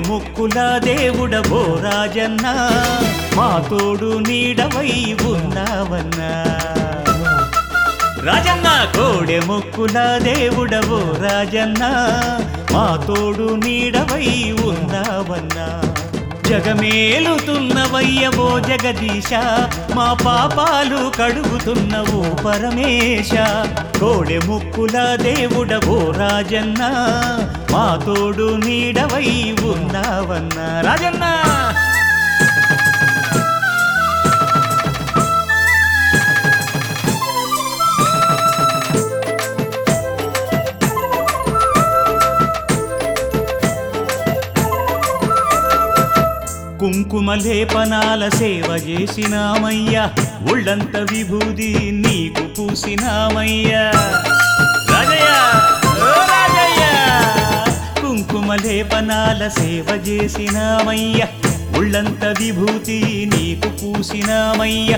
ముక్కుల దేవుడవో రాజన్న మా తోడు నీడవై ఉన్నావన్నా రాజన్న కోడె ముక్కుల దేవుడవో రాజన్న మా తోడు నీడవై ఉన్నావన్నా జగమేలుతున్నవయ్యవో జగదీశ మా పాపాలు కడుగుతున్నవో పరమేశ కోడె ముక్కుల దేవుడవో రాజన్న మా తోడు నీడవై ఉన్నావన్నా రాజన్న కుంకుమ లేపనాల సేవ చేసినామయ్యా ఒళ్ళంత విభూది నీకు పూసినామయ్యా రాజయ్య ఓ రాజయ్య కుంకుమ లేపనాల సేవ చేసినామయ్యా ఒళ్ళంత విభూతి నీకు పూసినామయ్యా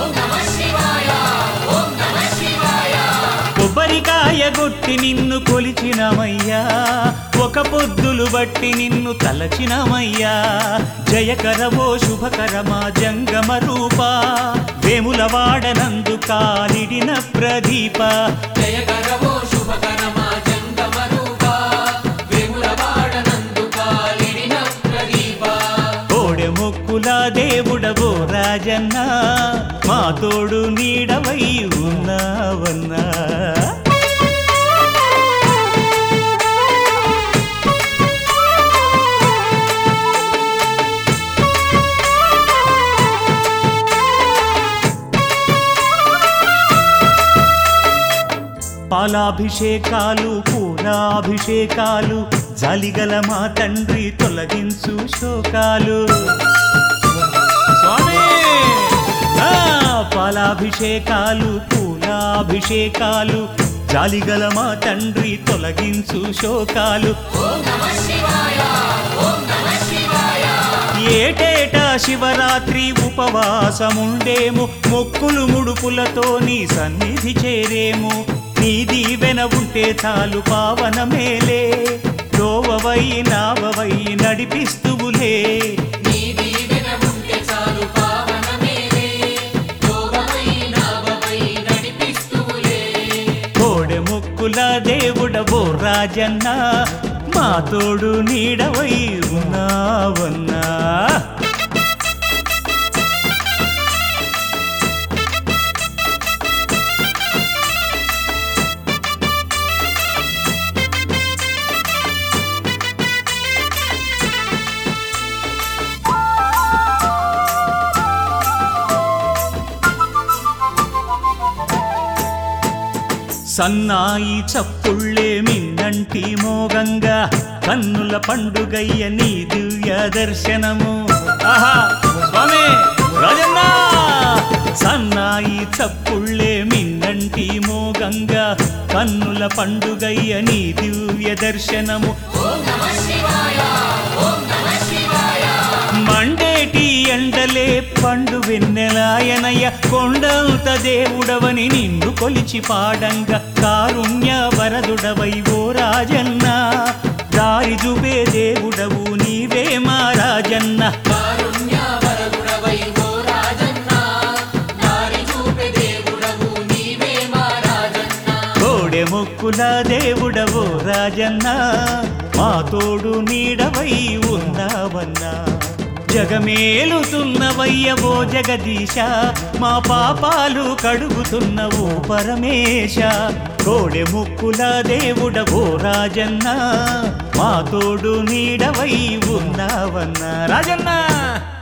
కొబ్బరికాయ గొట్టి నిన్ను కొలిచినమయ్యా ఒక పొద్దులు బట్టి నిన్ను తలచినమయ్యా జయకరవో శుభకరమా జంగమ రూప వేముల వాడనందు కాలిడిన ప్రదీప జయకరవో శుభకరమా జంగమ రూపా వేముల వాడనందు కాలిడిన ప్రదీప కోడె మొక్కుల దేవుడవో రాజన్న మా తోడు నీడవై ఉన్నావన్నా పాలాభిషేకాలు పూలాభిషేకాలు జాలిగల మా తండ్రి తొలగించు శోకాలు స్వామి ఆ, పాలాభిషేకాలు పూలాభిషేకాలు జాలిగల మా తండ్రి తొలగించు శోకాలు ఏటేటా శివరాత్రి ఉపవాసముండేము మొక్కులు ముడుపులతో నీ సన్నిధి చేరేము నీ దీవెన ఉంటే చాలు పావన మేలే దోవవై నావవై నడిపిస్తువులే నీ దీవెన ఉంటే చాలు పావన మేలే యోగమై నావమై నడిపిస్తువులే కోడె మొక్కుల దేవుడవో రాజన్న మా తోడు నీడవై ఉన్నావన్నా సన్నాయి చప్పుళ్ళే మిన్నంటి మోగంగా కన్నుల పండుగయ్య నీ దివ్య దర్శనము ఆహా స్వామి రాజన్న సన్నాయి చప్పుళ్ళే మిన్నంటి మోగంగా కన్నుల పండుగయ్య నీ దివ్య దర్శనము మండేటి ఎండలే పండు వెన్నెలాయనయ్య కొండంత దేవుడవని నిన్ను కొలిచి పాడంగా కారుణ్య వరదుడవై ఓ రాజన్న దారి చూపే దేవుడవు నీవే మా రాజన్న కారుణ్య వరదుడవై ఓ రాజన్న దారి చూపే దేవుడవు నీవే మా రాజన్న కోడె మొక్కుల దేవుడవో రాజన్న మా తోడు నీడవై ఉన్నావన్నా జగమేలుతున్నవయ్యవో జగదీశ మా పాపాలు కడుగుతున్నవో పరమేశ కోడె ముక్కుల దేవుడవో రాజన్న మా తోడు నీడవై ఉన్నావన్నా రాజన్న